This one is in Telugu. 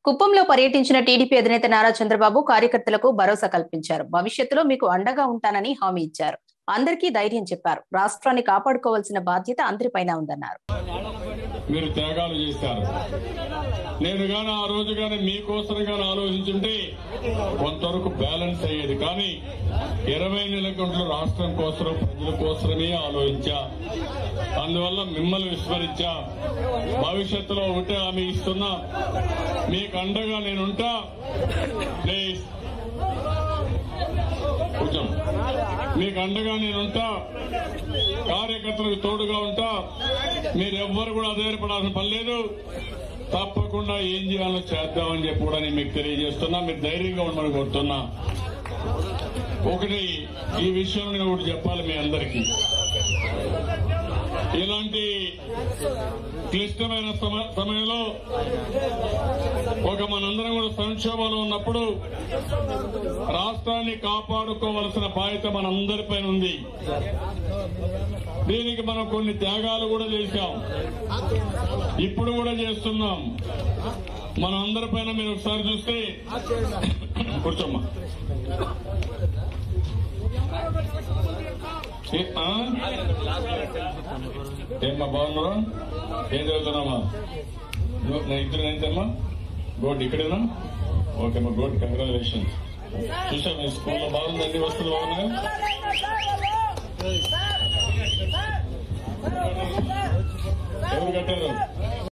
కుప్పంలో పర్యటించిన టీడీపీ అధినేత నారా చంద్రబాబు కార్యకర్తలకు భరోసా కల్పించారు భవిష్యత్తులో మీకు అండగా ఉంటానని హామీ ఇచ్చారు అందరికీ ధైర్యం చెప్పారు రాష్ట్రాన్ని కాపాడుకోవాల్సిన బాధ్యత అందరిపైన ఉందన్నారు మీరు త్యాగాలు చేశారు నేను గాని ఆ రోజు గాని మీకోసం గాని ఆలోచించుంటే కొంతవరకు బ్యాలెన్స్ అయ్యేది కానీ ఇరవై నెలల గంటలు రాష్ట్రం కోసం ప్రజల కోసమే ఆలోచించా అందువల్ల మిమ్మల్ని విస్మరించా భవిష్యత్తులో ఒకటే హామీ ఇస్తున్నా మీకు అండగా నేనుంటా ప్లీజ్ కొంచెం మీకు అండగా నేనుంటా కార్యకర్తలకు తోడుగా ఉంటా మీరెవ్వరు కూడా అధైర్యపడాల్సిన పని లేదు తప్పకుండా ఏం చేయాలో చేద్దామని చెప్పి కూడా నేను మీకు తెలియజేస్తున్నా మీరు ధైర్యంగా ఉండమని కోరుతున్నా ఒకటి ఈ విషయం నేను ఒకటి చెప్పాలి మీ అందరికీ ఇలాంటి క్లిష్టమైన సమ- సమయంలో ఒక మనందరం కూడా సంక్షోభంలో ఉన్నప్పుడు రాష్ట్రాన్ని కాపాడుకోవలసిన బాధ్యత మనందరిపైన ఉంది దీనికి మనం కొన్ని త్యాగాలు కూడా చేశాం ఇప్పుడు కూడా చేస్తున్నాం మన అందరిపైన మీరు ఒకసారి చూస్తే కూర్చోమ్మా ఏ- ఆ? ఏమ్మా బాగున్నారా ఏం చదువుతున్నామా నువ్వు- నా ఇద్దరు ఏంటమ్మా గోడ్ ఇక్కడేనా ఓకే అమ్మా గోడ్ కంగ్రాచులేషన్స్ చూసా మీ స్కూల్లో బాగుంది అన్ని వస్తువులు బాగున్నాయా ఎవరు కట్టారు